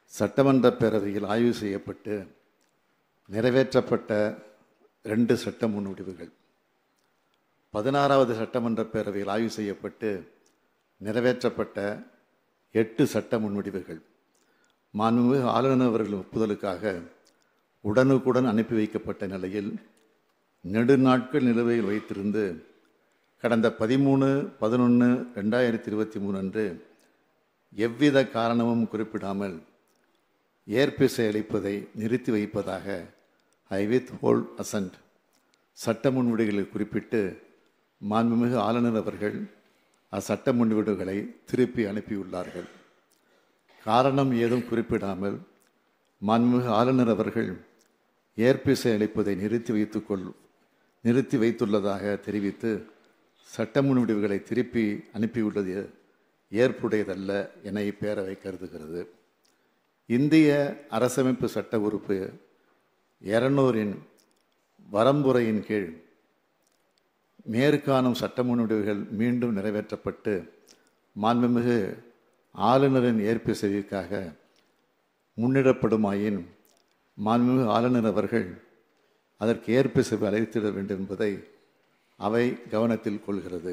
சட்டமன்ற பேரவையில் ஆய்வு செய்யப்பட்டு நிறைவேற்றப்பட்ட ரெண்டு சட்ட முன்வடிவுகள் பதினாறாவது சட்டமன்ற பேரவையில் ஆய்வு செய்யப்பட்டு நிறைவேற்றப்பட்ட எட்டு சட்ட முன்வடிவுகள் மாண்புமிகு ஆளுநர் அவர்கள் ஒப்புதலுக்காக உடனுக்குடன் அனுப்பி வைக்கப்பட்ட நிலையில் நெடுநாட்கள் நிலுவையில் வைத்திருந்து கடந்த பதிமூணு பதினொன்று ரெண்டாயிரத்தி இருபத்தி மூணு அன்று எவ்வித காரணமும் குறிப்பிடாமல் ஏற்பிசை அளிப்பதை நிறுத்தி வைப்பதாக ஐ வித் ஹோல்ட் அசன்ட் சட்ட முன்வடிவுகளில் குறிப்பிட்டு மாண்புமிகு ஆளுநர் அவர்கள் அச்சட்ட முன்வடிவுகளை திருப்பி அனுப்பியுள்ளார்கள் காரணம் ஏதும் குறிப்பிடாமல் மாண்புமிகு ஆளுநர் அவர்கள் ஏற்பிசை அளிப்பதை நிறுத்தி வைத்துக்கொள் நிறுத்தி வைத்துள்ளதாக தெரிவித்து சட்ட முன்வடிவுகளை திருப்பி அனுப்பியுள்ளது ஏற்புடையதல்ல என இப்பேரவை கருதுகிறது இந்திய அரசமைப்பு சட்ட உறுப்பு இருநூறின் வரம்புரையின் கீழ் மேற்காணும் சட்ட முன்வடிவுகள் மீண்டும் நிறைவேற்றப்பட்டு மாண்புமிகு ஆளுநரின் ஏற்பிசைக்காக முன்னிடப்படுமாயின் மாண்புமிகு ஆளுநர் அவர்கள் அதற்கு ஏற்பிசை அழைத்திட வேண்டும் என்பதை அவை கவனத்தில் கொள்கிறது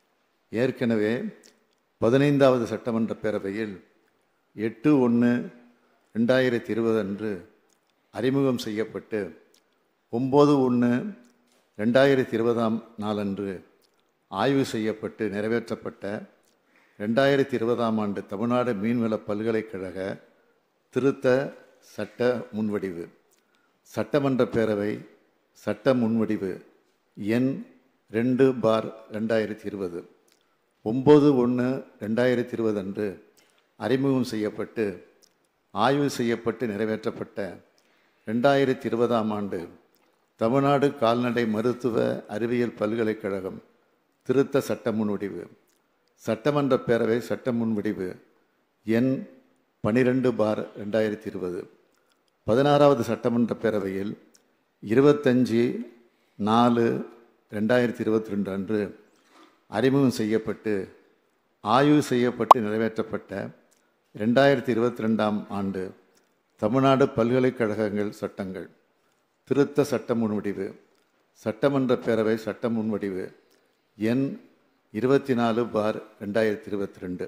ஏற்கனவே பதினைந்தாவது சட்டமன்ற பேரவையில் எட்டு ஒன்று ரெண்டாயிரத்தி இருபது அன்று அறிமுகம் செய்யப்பட்டு ஒம்பது ஒன்று ரெண்டாயிரத்தி இருபதாம் நாளன்று ஆய்வு செய்யப்பட்டு நிறைவேற்றப்பட்ட ரெண்டாயிரத்தி இருபதாம் ஆண்டு தமிழ்நாடு மீன்வள பல்கலைக்கழக திருத்த சட்ட முன்வடிவு சட்டமன்ற பேரவை சட்ட முன்வடிவு எண் ரெண்டு பார் ரெண்டாயிரத்தி இருபது ஒம்பது ஒன்று ரெண்டாயிரத்தி இருபது அன்று அறிமுகம் செய்யப்பட்டு ஆய்வு செய்யப்பட்டு நிறைவேற்றப்பட்ட ரெண்டாயிரத்தி இருபதாம் ஆண்டு தமிழ்நாடு கால்நடை மருத்துவ அறிவியல் பல்கலைக்கழகம் திருத்த சட்ட முன்வடிவு சட்டமன்ற பேரவை சட்ட முன்வடிவு எண் பனிரெண்டு பார் ரெண்டாயிரத்தி இருபது பதினாறாவது சட்டமன்ற பேரவையில் இருபத்தஞ்சி நாலு ரெண்டாயிரத்தி இருபத்தி ரெண்டு அன்று அறிமுகம் செய்யப்பட்டு ஆய்வு செய்யப்பட்டு நிறைவேற்றப்பட்ட ரெண்டாயிரத்தி இருபத்தி ரெண்டாம் ஆண்டு தமிழ்நாடு பல்கலைக்கழகங்கள் சட்டங்கள் திருத்த சட்ட முன்வடிவு சட்டமன்ற பேரவை சட்ட முன்வடிவு எண் இருபத்தி நாலு பார் ரெண்டாயிரத்தி இருபத்தி ரெண்டு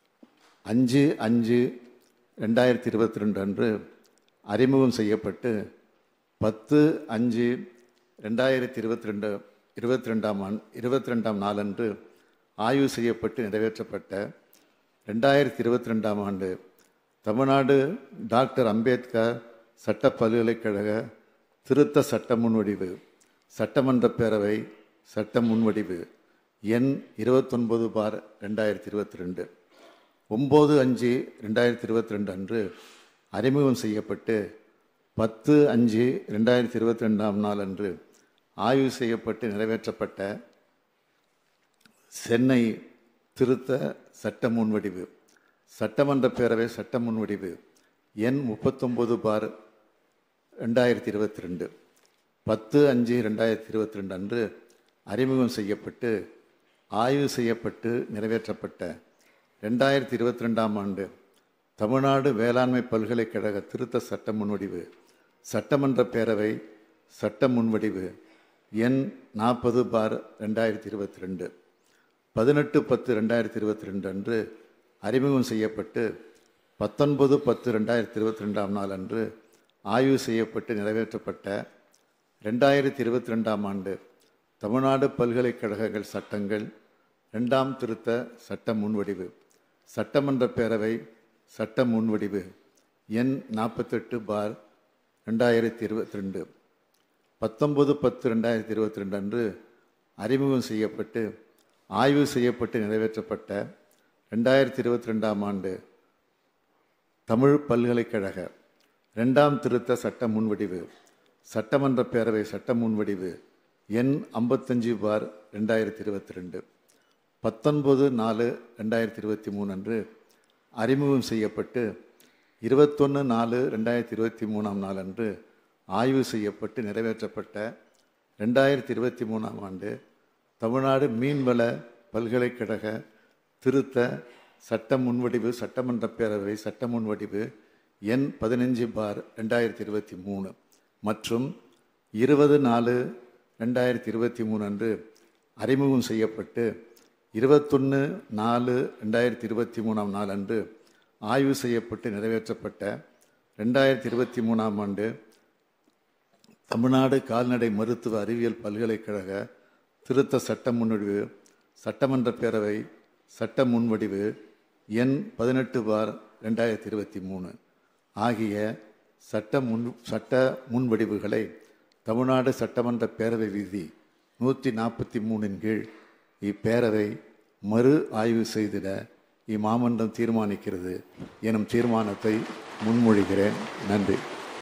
அஞ்சு அஞ்சு ரெண்டாயிரத்தி இருபத்தி ரெண்டு அன்று அறிமுகம் செய்யப்பட்டு பத்து அஞ்சு ரெண்டாயிரத்தி இருபத்தி ரெண்டு இருபத்தி ரெண்டாம் ஆண் இருபத்தி ரெண்டாம் நாளன்று ஆய்வு செய்யப்பட்டு நிறைவேற்றப்பட்ட ரெண்டாயிரத்தி இருபத்தி ரெண்டாம் ஆண்டு தமிழ்நாடு டாக்டர் அம்பேத்கர் சட்ட பல்கலைக்கழக திருத்த சட்ட முன்வடிவு சட்டமன்ற பேரவை சட்ட முன்வடிவு எண் இருபத்தொன்பது பார் ரெண்டாயிரத்தி இருபத்தி ரெண்டு ஒம்பது அஞ்சு ரெண்டாயிரத்தி இருபத்தி ரெண்டு அன்று அறிமுகம் செய்யப்பட்டு பத்து அஞ்சு ரெண்டாயிரத்தி இருபத்தி ரெண்டாம் நாள் அன்று ஆய்வு செய்யப்பட்டு நிறைவேற்றப்பட்ட சென்னை திருத்த சட்ட முன்வடிவு சட்டமன்ற பேரவை சட்ட முன்வடிவு எண் முப்பத்தொம்பது பார் ரெண்டாயிரத்தி இருபத்தி ரெண்டு பத்து அஞ்சு ரெண்டாயிரத்தி இருபத்தி ரெண்டு அன்று அறிமுகம் செய்யப்பட்டு ஆய்வு செய்யப்பட்டு நிறைவேற்றப்பட்ட ரெண்டாயிரத்தி இருபத்தி ரெண்டாம் ஆண்டு தமிழ்நாடு வேளாண்மை பல்கலைக்கழக திருத்த சட்ட முன்வடிவு சட்டமன்ற பேரவை சட்ட முன்வடிவு எண் நாற்பது பார் ரெண்டாயிரத்தி இருபத்தி ரெண்டு பதினெட்டு பத்து ரெண்டாயிரத்தி இருபத்தி ரெண்டு அன்று அறிமுகம் செய்யப்பட்டு பத்தொன்பது பத்து ரெண்டாயிரத்தி இருபத்தி ரெண்டாம் நாள் அன்று ஆய்வு செய்யப்பட்டு நிறைவேற்றப்பட்ட ரெண்டாயிரத்தி இருபத்தி ரெண்டாம் ஆண்டு தமிழ்நாடு பல்கலைக்கழகங்கள் சட்டங்கள் ரெண்டாம் திருத்த சட்ட முன்வடிவு சட்டமன்ற பேரவை சட்ட முன்வடிவு எண் நாற்பத்தெட்டு பார் ரெண்டாயிரத்தி இருபத்தி ரெண்டு பத்தொம்பது பத்து ரெண்டாயிரத்தி இருபத்தி ரெண்டு அன்று அறிமுகம் செய்யப்பட்டு ஆய்வு செய்யப்பட்டு நிறைவேற்றப்பட்ட ரெண்டாயிரத்தி இருபத்தி ரெண்டாம் ஆண்டு தமிழ் பல்கலைக்கழக ரெண்டாம் திருத்த சட்ட முன்வடிவு சட்டமன்ற பேரவை சட்ட முன்வடிவு எண் ஐம்பத்தஞ்சு பார் ரெண்டாயிரத்தி இருபத்தி ரெண்டு பத்தொன்பது நாலு ரெண்டாயிரத்தி இருபத்தி மூணு அன்று அறிமுகம் செய்யப்பட்டு இருபத்தொன்று நாலு ரெண்டாயிரத்தி இருபத்தி மூணாம் நாள் அன்று ஆய்வு செய்யப்பட்டு நிறைவேற்றப்பட்ட ரெண்டாயிரத்தி இருபத்தி மூணாம் ஆண்டு தமிழ்நாடு மீன்வள பல்கலைக்கழக திருத்த சட்ட முன்வடிவு சட்டமன்ற பேரவை சட்ட முன்வடிவு எண் பதினஞ்சு பார் ரெண்டாயிரத்தி இருபத்தி மூணு மற்றும் இருபது நாலு ரெண்டாயிரத்தி இருபத்தி மூணு அன்று அறிமுகம் செய்யப்பட்டு இருபத்தொன்று நாலு ரெண்டாயிரத்தி இருபத்தி மூணாம் நாள் அன்று ஆய்வு செய்யப்பட்டு நிறைவேற்றப்பட்ட ரெண்டாயிரத்தி இருபத்தி மூணாம் ஆண்டு தமிழ்நாடு கால்நடை மருத்துவ அறிவியல் பல்கலைக்கழக திருத்த சட்ட முன்வடிவு சட்டமன்ற பேரவை சட்ட முன்வடிவு எண் பதினெட்டு பார் ரெண்டாயிரத்தி இருபத்தி மூணு ஆகிய சட்ட முன் சட்ட முன்வடிவுகளை தமிழ்நாடு சட்டமன்ற பேரவை விதி நூற்றி நாற்பத்தி மூணின் கீழ் இப்பேரவை மறு ஆய்வு செய்திட இம்மாமன்றம் தீர்மானிக்கிறது எனும் தீர்மானத்தை முன்மொழிகிறேன் நன்றி